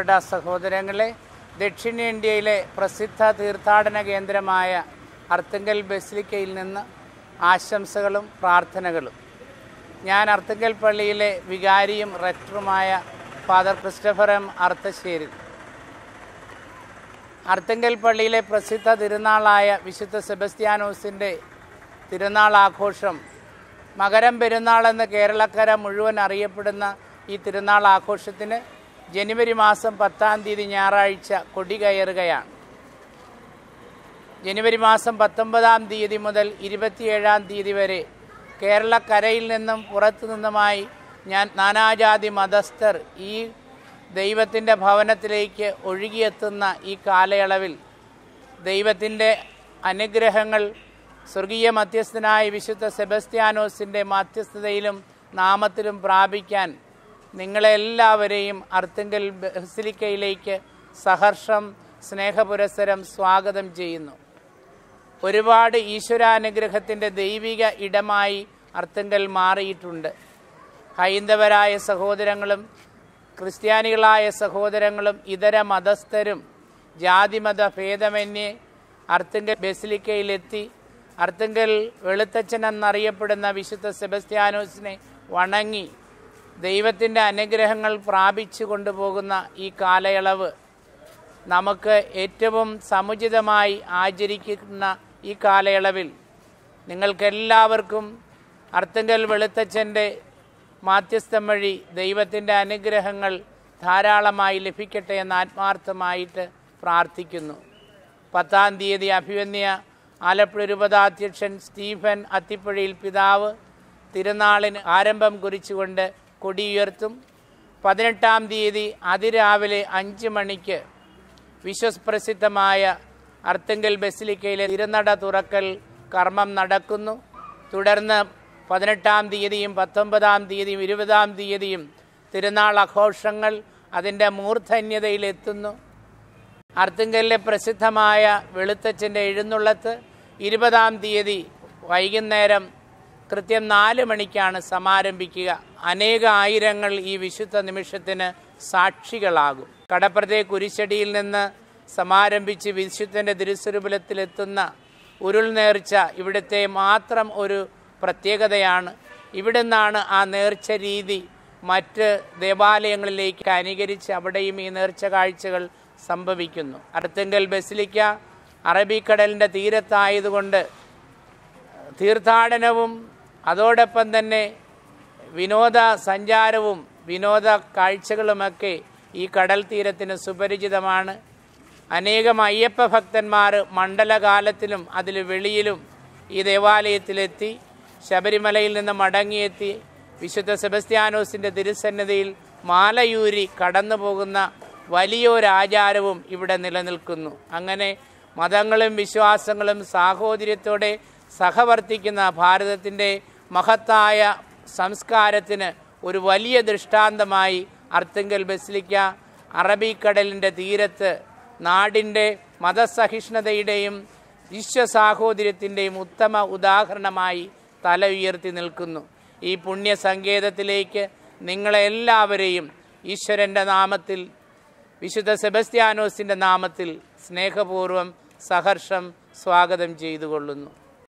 പ്രിയപ്പെട്ട സഹോദരങ്ങളെ ദക്ഷിണേന്ത്യയിലെ പ്രസിദ്ധ തീർത്ഥാടന കേന്ദ്രമായ അർത്തുങ്കൽ ബസിലിക്കയിൽ നിന്ന് ആശംസകളും പ്രാർത്ഥനകളും ഞാൻ അർത്തുങ്കൽ പള്ളിയിലെ വികാരിയും റെക്ടറുമായ father Christopher M Arthasseri Arthunkal പള്ളിയിലെ പ്രസിദ്ധ തിരുനാളായ വിശുദ്ധ സെബസ്ത്യാനോസിൻ്റെ തിരുനാൾ ആഘോഷം മകരം പെരുന്നാളെന്ന് കേരളക്കര മുഴുവൻ അറിയപ്പെടുന്ന ഈ തിരുനാൾ ആഘോഷത്തിന് ജനുവരി മാസം പത്താം തീയതി ഞായറാഴ്ച കൊടി കയറുകയാണ് ജനുവരി മാസം പത്തൊമ്പതാം തീയതി മുതൽ ഇരുപത്തിയേഴാം തീയതി വരെ കേരളക്കരയിൽ നിന്നും പുറത്തു നിന്നുമായി ഞാൻ നാനാജാതി മതസ്ഥർ ഈ ദൈവത്തിൻ്റെ ഭവനത്തിലേക്ക് ഒഴുകിയെത്തുന്ന ഈ കാലയളവിൽ ദൈവത്തിൻ്റെ അനുഗ്രഹങ്ങൾ സ്വർഗീയ മധ്യസ്ഥനായ വിശുദ്ധ സെബസ്ത്യാനോസിൻ്റെ മധ്യസ്ഥതയിലും നാമത്തിലും പ്രാപിക്കാൻ നിങ്ങളെല്ലാവരെയും അർത്തുങ്കൽ ബസിലിക്കയിലേക്ക് സഹർഷം സ്നേഹപുരസരം സ്വാഗതം ചെയ്യുന്നു ഒരുപാട് ഈശ്വരാനുഗ്രഹത്തിൻ്റെ ദൈവിക ഇടമായി അർത്തുങ്കൽ മാറിയിട്ടുണ്ട് ഹൈന്ദവരായ സഹോദരങ്ങളും ക്രിസ്ത്യാനികളായ സഹോദരങ്ങളും ഇതര മതസ്ഥരും ജാതിമത ഭേദമന്യേ അർത്തുങ്കൽ ബസിലിക്കയിലെത്തി അർത്തുങ്കൽ വെളുത്തച്ഛൻ എന്നറിയപ്പെടുന്ന വിശുദ്ധ സെബസ്ത്യാനോസിനെ വണങ്ങി ദൈവത്തിൻ്റെ അനുഗ്രഹങ്ങൾ പ്രാപിച്ചു കൊണ്ടുപോകുന്ന ഈ കാലയളവ് നമുക്ക് ഏറ്റവും സമുചിതമായി ആചരിക്കുന്ന ഈ കാലയളവിൽ നിങ്ങൾക്കെല്ലാവർക്കും അർത്തുങ്കൽ വെളുത്തച്ഛൻ്റെ മാധ്യസ്ഥം വഴി ദൈവത്തിൻ്റെ അനുഗ്രഹങ്ങൾ ധാരാളമായി ലഭിക്കട്ടെ എന്ന് ആത്മാർത്ഥമായിട്ട് പ്രാർത്ഥിക്കുന്നു പത്താം തീയതി അഭിവന്യ ആലപ്പുഴ രൂപതാധ്യക്ഷൻ സ്റ്റീഫൻ അത്തിപ്പുഴയിൽ പിതാവ് തിരുനാളിന് ആരംഭം കുറിച്ചുകൊണ്ട് കൊടിയുയർത്തും പതിനെട്ടാം തീയതി അതിരാവിലെ അഞ്ച് മണിക്ക് വിശ്വപ്രസിദ്ധമായ അർത്തുങ്കൽ ബസിലിക്കയിലെ തിരുനട തുറക്കൽ കർമ്മം നടക്കുന്നു തുടർന്ന് പതിനെട്ടാം തീയതിയും പത്തൊമ്പതാം തീയതിയും ഇരുപതാം തീയതിയും തിരുനാൾ ആഘോഷങ്ങൾ അതിൻ്റെ മൂർധന്യതയിലെത്തുന്നു അർത്തുങ്കലിലെ പ്രസിദ്ധമായ വെളുത്തച്ഛൻ്റെ എഴുന്നള്ളത്ത് ഇരുപതാം തീയതി വൈകുന്നേരം കൃത്യം നാല് മണിക്കാണ് സമാരംഭിക്കുക അനേക ആയിരങ്ങൾ ഈ വിശുദ്ധ നിമിഷത്തിന് സാക്ഷികളാകും കടപ്പുറത്തെ കുരിശടിയിൽ നിന്ന് സമാരംഭിച്ച് വിശുദ്ധൻ്റെ തിരുസ്വരൂപത്തിലെത്തുന്ന ഉരുൾ നേർച്ച ഇവിടുത്തെ മാത്രം ഒരു പ്രത്യേകതയാണ് ഇവിടുന്നാണ് ആ നേർച്ച രീതി മറ്റ് ദേവാലയങ്ങളിലേക്ക് അനുകരിച്ച് അവിടെയും ഈ നേർച്ച കാഴ്ചകൾ സംഭവിക്കുന്നു അർത്തുങ്കൽ ബസിലിക്ക അറബിക്കടലിൻ്റെ തീരത്തായതുകൊണ്ട് തീർത്ഥാടനവും അതോടൊപ്പം തന്നെ വിനോദ സഞ്ചാരവും വിനോദ കാഴ്ചകളുമൊക്കെ ഈ കടൽ തീരത്തിന് സുപരിചിതമാണ് അനേകം അയ്യപ്പ ഭക്തന്മാർ മണ്ഡലകാലത്തിലും അതിൽ വെളിയിലും ഈ ദേവാലയത്തിലെത്തി ശബരിമലയിൽ നിന്ന് മടങ്ങിയെത്തി വിശുദ്ധ സെബസ്ത്യാനോസിൻ്റെ തിരുസന്നിധിയിൽ മാലയൂരി കടന്നു പോകുന്ന വലിയൊരാചാരവും ഇവിടെ നിലനിൽക്കുന്നു അങ്ങനെ മതങ്ങളും വിശ്വാസങ്ങളും സാഹോദര്യത്തോടെ സഹവർത്തിക്കുന്ന ഭാരതത്തിൻ്റെ മഹത്തായ സംസ്കാരത്തിന് ഒരു വലിയ ദൃഷ്ടാന്തമായി അർത്തുങ്കൽ ബസിലിക്ക അറബിക്കടലിൻ്റെ തീരത്ത് നാടിൻ്റെ മതസഹിഷ്ണുതയുടെയും വിശ്വസാഹോദര്യത്തിൻ്റെയും ഉത്തമ ഉദാഹരണമായി തല ഉയർത്തി നിൽക്കുന്നു ഈ പുണ്യ സങ്കേതത്തിലേക്ക് നിങ്ങളെല്ലാവരെയും ഈശ്വരൻ്റെ നാമത്തിൽ വിശുദ്ധ സെബസ്ത്യാനോസിൻ്റെ നാമത്തിൽ സ്നേഹപൂർവ്വം സഹർഷം സ്വാഗതം ചെയ്തുകൊള്ളുന്നു